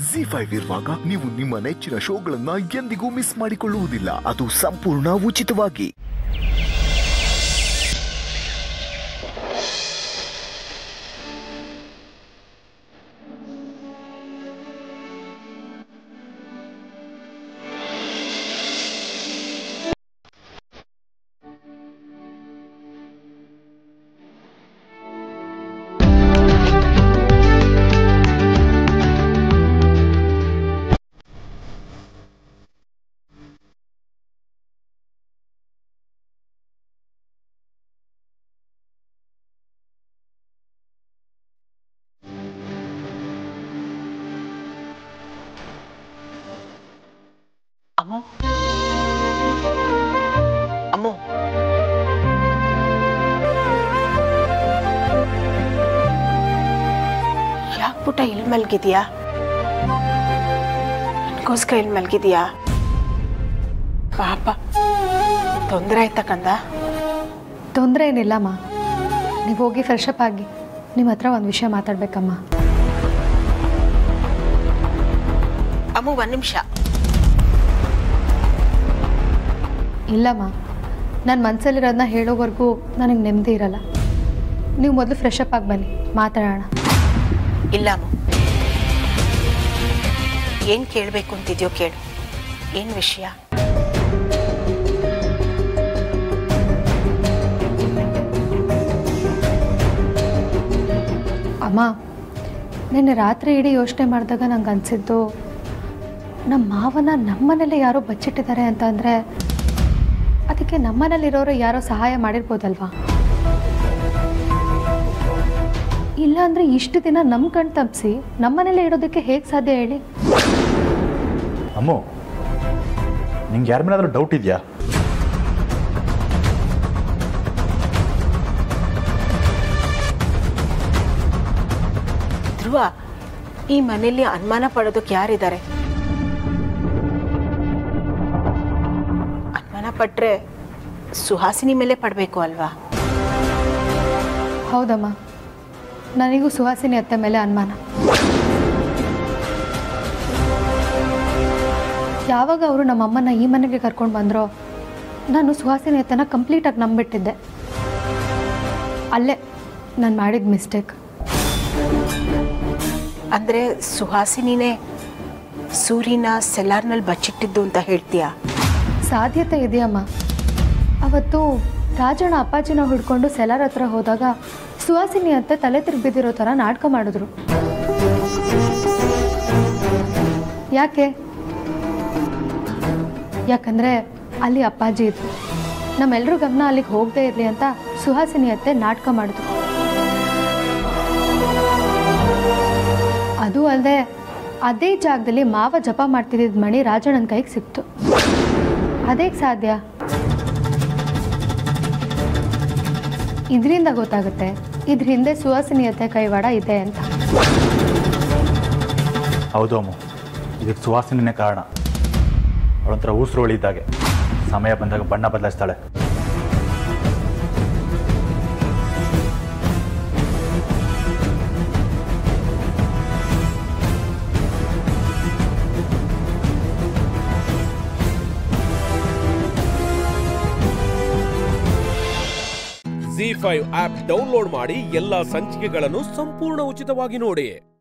G five ಇರುವಾಗ ನೀವು ನಿಮ್ಮ ನೆಚ್ಚಿನ ಶೋಗಳನ್ನ ಎಂದಿಗೂ ಮಿಸ್ ಮಾಡಿಕೊಳ್ಳುವುದಿಲ್ಲ ಅದು ಸಂಪೂರ್ಣ ಉಚಿತವಾಗಿ ಅಮ್ಮು ಅಮ್ಮು ಯಾಕೆ ಪುಟ್ಟ ಇಲ್ಲಿ ಮಲ್ಗಿದ್ಯಾ ನನಗೋಸ್ಕರ ಇಲ್ಲಿ ಮಲ್ಗಿದ್ಯಾ ಪಾಪ ತೊಂದರೆ ಆಯ್ತಾ ಕಂದ ತೊಂದರೆ ಏನಿಲ್ಲಮ್ಮ ನೀವು ಹೋಗಿ ಫ್ರೆಶ್ ಅಪ್ ಆಗಿ ನಿಮ್ಮ ಹತ್ರ ಒಂದು ವಿಷಯ ಮಾತಾಡ್ಬೇಕಮ್ಮ ಅಮ್ಮು ಒಂದು ನಿಮಿಷ ಇಲ್ಲಮ್ಮ ನನ್ನ ಮನಸ್ಸಲ್ಲಿರೋದನ್ನ ಹೇಳೋವರೆಗೂ ನನಗೆ ನೆಮ್ಮದಿ ಇರಲ್ಲ ನೀವು ಮೊದಲು ಫ್ರೆಶ್ ಅಪ್ ಆಗಿ ಬನ್ನಿ ಮಾತಾಡೋಣ ಇಲ್ಲ ಅಮ್ಮು ಏನು ಕೇಳಬೇಕು ಅಂತಿದ್ಯೋ ಕೇಳು ಏನು ವಿಷಯ ಅಮ್ಮ ನಿನ್ನೆ ರಾತ್ರಿ ಇಡೀ ಯೋಚನೆ ಮಾಡಿದಾಗ ನಂಗೆ ಅನಿಸಿದ್ದು ನಮ್ಮ ಮಾವನ ನಮ್ಮನೇಲೆ ಯಾರೋ ಬಚ್ಚಿಟ್ಟಿದ್ದಾರೆ ಅಂತ ಅಂದರೆ ಅದಕ್ಕೆ ನಮ್ಮನೇಲಿರೋರು ಯಾರೋ ಸಹಾಯ ಮಾಡಿರ್ಬೋದಲ್ವಾ ಇಲ್ಲ ಅಂದರೆ ಇಷ್ಟು ದಿನ ನಮ್ಮ ಕಣ್ ತಪ್ಪಿಸಿ ನಮ್ಮನೇಲೆ ಇಡೋದಕ್ಕೆ ಹೇಗೆ ಸಾಧ್ಯ ಹೇಳಿ ಅಮ್ಮು ನಿಂಗೆ ಯಾರ ಮೇಲಾದ್ರೂ ಡೌಟ್ ಇದೆಯಾ ಧ್ರುವ ಈ ಮನೆಯಲ್ಲಿ ಅನುಮಾನ ಪಡೋದಕ್ಕೆ ಯಾರಿದ್ದಾರೆ ಅನುಮಾನ ಪಟ್ರೆ ಸುಹಾಸಿನಿ ಮೇಲೆ ಪಡಬೇಕು ಅಲ್ವಾ ಹೌದಮ್ಮ ನನಗೂ ಸುಹಾಸಿನಿ ಅತ್ತೆ ಮೇಲೆ ಅನುಮಾನ ಯಾವಾಗ ಅವರು ನಮ್ಮಮ್ಮನ ಈ ಮನೆಗೆ ಕರ್ಕೊಂಡು ಬಂದರೋ ನಾನು ಸುಹಾಸಿನಿ ಅತ್ತನ ಕಂಪ್ಲೀಟಾಗಿ ನಂಬಿಟ್ಟಿದ್ದೆ ಅಲ್ಲೇ ನಾನು ಮಾಡಿದ ಮಿಸ್ಟೇಕ್ ಅಂದ್ರೆ ಸುಹಾಸಿನಿನೇ ಸೂರಿನ ಸೆಲ್ಲಾರ್ನಲ್ಲಿ ಬಚ್ಚಿಟ್ಟಿದ್ದು ಅಂತ ಹೇಳ್ತೀಯಾ ಸಾಧ್ಯತೆ ಇದೆಯಮ್ಮ ಅವತ್ತು ರಾಜಣ್ಣ ಅಪ್ಪಾಜಿನ ಹುಡ್ಕೊಂಡು ಸೆಲಾರ್ ಹತ್ರ ಹೋದಾಗ ಸುಹಾಸಿನಿ ಅತ್ತೆ ತಲೆ ತಿರುಗಿದಿರೋ ಥರ ನಾಟಕ ಮಾಡಿದ್ರು ಯಾಕೆ ಯಾಕಂದರೆ ಅಲ್ಲಿ ಅಪ್ಪಾಜಿ ಇದ್ರು ನಮ್ಮೆಲ್ಲರೂ ಗಮನ ಅಲ್ಲಿಗೆ ಹೋಗದೇ ಇರಲಿ ಅಂತ ಸುಹಾಸಿನಿ ಅತ್ತೆ ನಾಟಕ ಮಾಡಿದ್ರು ಅದು ಅಲ್ಲದೆ ಅದೇ ಜಾಗದಲ್ಲಿ ಮಾವ ಜಪ ಮಾಡ್ತಿದ್ದ ಮಣಿ ರಾಜಣ್ಣನ ಕೈಗೆ ಸಿಕ್ತು ಅದೇಗೆ ಸಾಧ್ಯ ಇದರಿಂದ ಗೊತ್ತಾಗುತ್ತೆ ಇದ್ರ ಹಿಂದೆ ಸುವಾಸಿನಿಯತೆ ಕೈವಾಡ ಇದೆ ಅಂತ ಹೌದು ಅಮ್ಮು ಇದಕ್ಕೆ ಸುವಾಸನೆನೇ ಕಾರಣ ಅವಳೊಂಥರ ಉಸಿರೋಳಿ ಇದ್ದಾಗೆ ಸಮಯ ಬಂದಾಗ ಬಣ್ಣ ಬದಲಾಯಿಸ್ತಾಳೆ ಜಿ ಫೈವ್ ಆಪ್ ಡೌನ್ಲೋಡ್ ಮಾಡಿ ಎಲ್ಲಾ ಸಂಚಿಕೆಗಳನ್ನು ಸಂಪೂರ್ಣ ಉಚಿತವಾಗಿ ನೋಡಿ